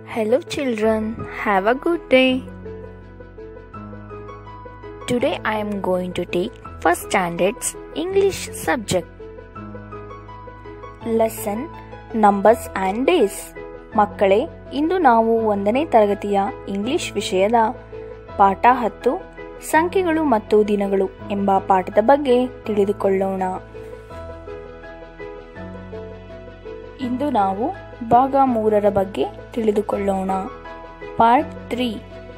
Hello, children. Have a good day. Today I am going to take first standard's English subject. Lesson Numbers and Days. ಮಕ್ಕಳೇ ಇಂದು ನಾವು ಒಂದನೇ ತರಗತಿಯ English ವಿಷಯದ ಪಾಠ ಹತ್ತು ಸಂಖ್ಯೆಗಳು ಮತ್ತು ದಿನಗಳು ಎಂಬ ಪಾಠದ ಬಗ್ಗೆ ತಿಳಿದುಕೊಳ್ಳೋಣ ಇಂದು ನಾವು ಭಾಗ ಮೂರರ ಬಗ್ಗೆ ತಿಳಿದುಕೊಳ್ಳೋಣ part three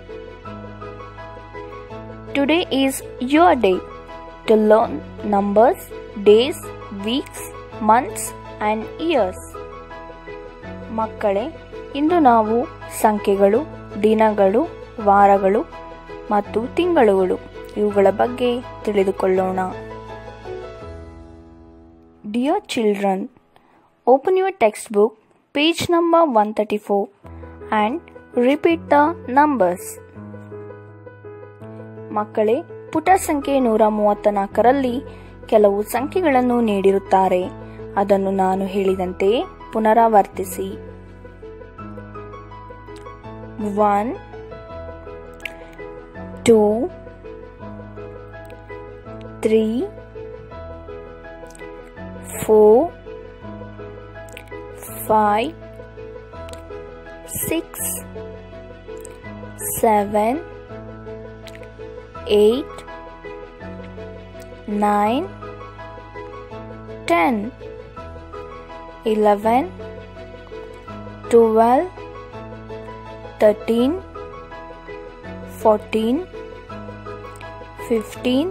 today is your day to learn numbers days weeks months and years ಮಕ್ಕಳೇ ಇಂದು ನಾವು ಸಂಖ್ಯೆಗಳು ದಿನಗಳು ವಾರಗಳು ಮತ್ತು ತಿಂಗಳುಗಳು ಇವುಗಳ ಬಗ್ಗೆ ತಿಳಿದುಕೊಳ್ಳೋಣ dear children Open your textbook, page number 134, and repeat the numbers. ಮಕ್ಕಳೇ ಪುಟ ಸಂಖ್ಯೆ ನೂರ ಮೂವತ್ತ ನಾಲ್ಕರಲ್ಲಿ ಕೆಲವು ಸಂಖ್ಯೆಗಳನ್ನು ನೀಡಿರುತ್ತಾರೆ ಅದನ್ನು ನಾನು ಹೇಳಿದಂತೆಯೇ ಪುನರಾವರ್ತಿಸಿ one two three four five, six, seven, eight, nine, ten, eleven, twelve, thirteen, fourteen, fifteen,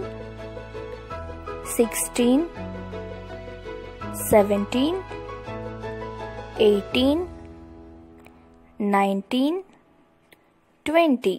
sixteen, seventeen. 18 19 20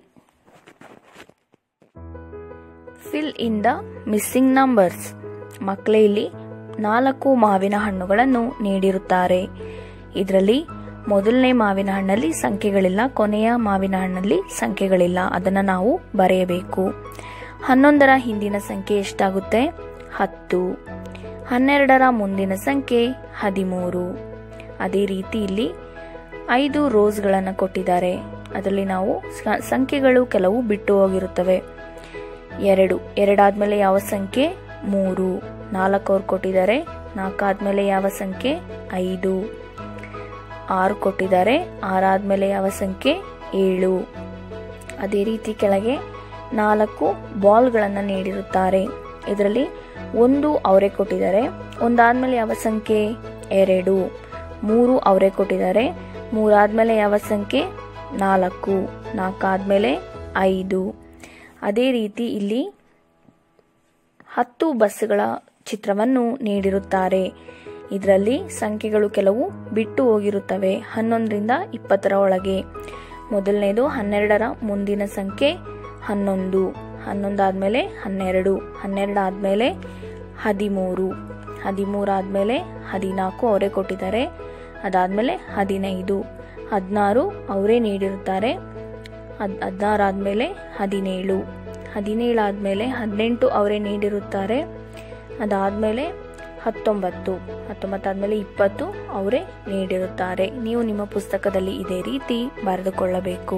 fill in the missing numbers ಮಕ್ಕಳೇ ಇಲ್ಲಿ ನಾಲ್ಕು ಮಾವಿನ ಹಣ್ಣುಗಳನ್ನು ನೀಡಿರುತ್ತಾರೆ ಇದರಲ್ಲಿ ಮೊದಲನೇ ಮಾವಿನ ಹಣ್ಣಲ್ಲಿ ಸಂಖ್ಯೆಗಳಿಲ್ಲ ಕೊನೆಯ ಮಾವಿನ ಹಣ್ಣಲ್ಲಿ ಸಂಖ್ಯೆಗಳಿಲ್ಲ ಅದನ್ನು ನಾವು ಬರೆಯಬೇಕು ಹನ್ನೊಂದರ ಹಿಂದಿನ ಸಂಖ್ಯೆ ಎಷ್ಟಾಗುತ್ತೆ ಹತ್ತು ಹನ್ನೆರಡರ ಮುಂದಿನ ಸಂಖ್ಯೆ ಹದಿಮೂರು ಅದೇ ರೀತಿ ಇಲ್ಲಿ ಐದು ರೋಸ್ಗಳನ್ನು ಕೊಟ್ಟಿದ್ದಾರೆ ಅದರಲ್ಲಿ ನಾವು ಸಂಖ್ಯೆಗಳು ಕೆಲವು ಬಿಟ್ಟು ಹೋಗಿರುತ್ತವೆ ಎರಡು ಎರಡಾದ್ಮೇಲೆ ಯಾವ ಸಂಖ್ಯೆ ಮೂರು ನಾಲ್ಕು ಅವ್ರು ಕೊಟ್ಟಿದ್ದಾರೆ ನಾಲ್ಕಾದ್ಮೇಲೆ ಯಾವ ಸಂಖ್ಯೆ ಐದು ಆರು ಕೊಟ್ಟಿದ್ದಾರೆ ಆರಾದ್ಮೇಲೆ ಯಾವ ಸಂಖ್ಯೆ ಏಳು ಅದೇ ರೀತಿ ಕೆಳಗೆ ನಾಲ್ಕು ಬಾಲ್ಗಳನ್ನು ನೀಡಿರುತ್ತಾರೆ ಇದರಲ್ಲಿ ಒಂದು ಅವರೇ ಕೊಟ್ಟಿದ್ದಾರೆ ಒಂದಾದ್ಮೇಲೆ ಯಾವ ಸಂಖ್ಯೆ ಎರಡು ಮೂರು ಅವರೇ ಕೊಟ್ಟಿದ್ದಾರೆ ಮೂರಾದ್ಮೇಲೆ ಯಾವ ಸಂಖ್ಯೆ ನಾಲ್ಕು ನಾಲ್ಕಾದ್ಮೇಲೆ ಐದು ಅದೇ ರೀತಿ ಇಲ್ಲಿ ಹತ್ತು ಬಸ್ಗಳ ಚಿತ್ರವನ್ನು ನೀಡಿರುತ್ತಾರೆ ಇದರಲ್ಲಿ ಸಂಖ್ಯೆಗಳು ಕೆಲವು ಬಿಟ್ಟು ಹೋಗಿರುತ್ತವೆ ಹನ್ನೊಂದರಿಂದ ಇಪ್ಪತ್ತರ ಒಳಗೆ ಮೊದಲನೇದು ಹನ್ನೆರಡರ ಮುಂದಿನ ಸಂಖ್ಯೆ ಹನ್ನೊಂದು ಹನ್ನೊಂದಾದ್ಮೇಲೆ ಹನ್ನೆರಡು ಹನ್ನೆರಡಾದ್ಮೇಲೆ ಹದಿಮೂರು ಹದಿಮೂರಾದ್ಮೇಲೆ ಹದಿನಾಲ್ಕು ಅವರೇ ಕೊಟ್ಟಿದ್ದಾರೆ ಅದಾದಮೇಲೆ ಹದಿನೈದು ಹದಿನಾರು ಅವರೇ ನೀಡಿರುತ್ತಾರೆ ಹದ್ ಹದಿನಾರು ಆದಮೇಲೆ ಹದಿನೇಳು ಹದಿನೇಳು ಆದಮೇಲೆ ಹದಿನೆಂಟು ಅವರೇ ನೀಡಿರುತ್ತಾರೆ ಅದಾದಮೇಲೆ ಹತ್ತೊಂಬತ್ತು ಹತ್ತೊಂಬತ್ತು ಆದಮೇಲೆ ಇಪ್ಪತ್ತು ಅವರೇ ನೀಡಿರುತ್ತಾರೆ ನೀವು ನಿಮ್ಮ ಪುಸ್ತಕದಲ್ಲಿ ಇದೇ ರೀತಿ ಬರೆದುಕೊಳ್ಳಬೇಕು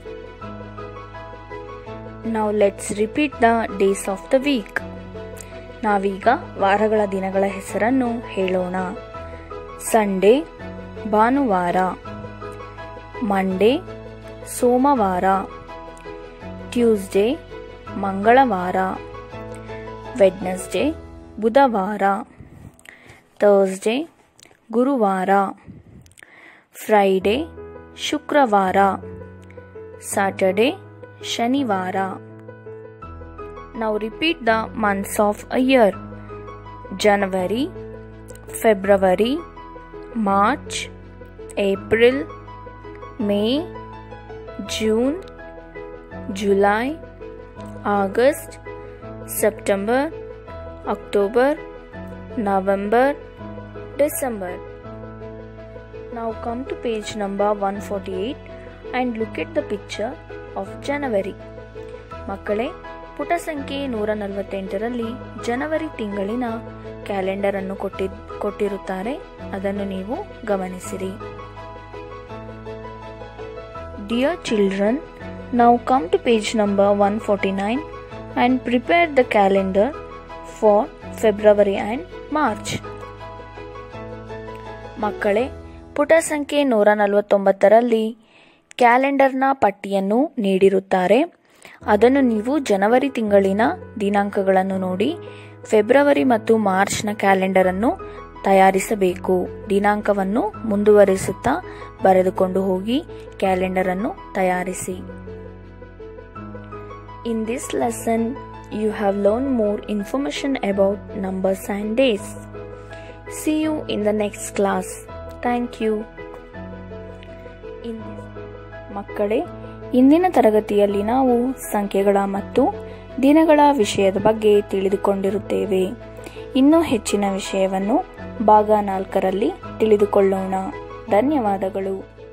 ನಾವು let's repeat the days of the week ನಾವೀಗ ವಾರಗಳ ದಿನಗಳ ಹೆಸರನ್ನು ಹೇಳೋಣ ಸಂಡೇ ಭಾನುವಾರ ಮಂಡೇ ಸೋಮವಾರ ಟ್ಯೂಸ್ಡೇ ಮಂಗಳವಾರ ವೆಡ್ನೆಸ್ಡೇ ಬುಧವಾರ ಥರ್ಸ್ಡೇ ಗುರುವಾರ ಫ್ರೈಡೇ ಶುಕ್ರವಾರ ಸ್ಯಾಟರ್ಡೇ ಶನಿವಾರ ನಾವು repeat the months of a year January February March April May June July August September October November December ನಾವು come to page number one forty eight and look at the picture of January ಮಕ್ಕಳೇ ಪುಟ ಸಂಖ್ಯೆ ನೂರ ನಲವತ್ತೆಂಟರಲ್ಲಿ ಜನವರಿ ತಿಂಗಳಿನ calendar ಅನ್ನು ಕೊಟ್ಟಿ ಕೊಟ್ಟಿರುತ್ತಾರೆ ಅದನ್ನು ನೀವು ಗಮನಿಸಿರಿ Dear children, now come to page number 149 and prepare the calendar for February and March. ಮಕ್ಕಳೇ ಪುಟ ಸಂಖ್ಯೆ ನೂರ ನಲವತ್ತೊಂಬತ್ತರಲ್ಲಿ ಕ್ಯಾಲೆಂಡರ್ನ ಪಟ್ಟಿಯನ್ನು ನೀಡಿರುತ್ತಾರೆ ಅದನ್ನು ನೀವು ಜನವರಿ ತಿಂಗಳಿನ ದಿನಾಂಕಗಳನ್ನು ನೋಡಿ ಫೆಬ್ರವರಿ ಮತ್ತು ಮಾರ್ಚ್ನ ಕ್ಯಾಲೆಂಡರನ್ನು ತಯಾರಿಸಬೇಕು ದಿನಾಂಕವನ್ನು ಮುಂದುವರಿಸುತ್ತಾ ಬರೆದುಕೊಂಡು ಹೋಗಿ ಕ್ಯಾಲೆಂಡರನ್ನು ತಯಾರಿಸಿ in this lesson you have learn more information about numbers and days see you in the next class thank you ಮಕ್ಕಳೇ ಇಂದಿನ ತರಗತಿಯಲ್ಲಿ ನಾವು ಸಂಖ್ಯೆಗಳ ಮತ್ತು ದಿನಗಳ ವಿಷಯದ ಬಗ್ಗೆ ತಿಳಿದುಕೊಂಡಿರುತ್ತೇವೆ ಇನ್ನೂ ಹೆಚ್ಚಿನ ವಿಷಯವನ್ನು ಭಾಗ ನಾಲ್ಕರಲ್ಲಿ ತಿಳಿದುಕೊಳ್ಳೋಣ ಧನ್ಯವಾದಗಳು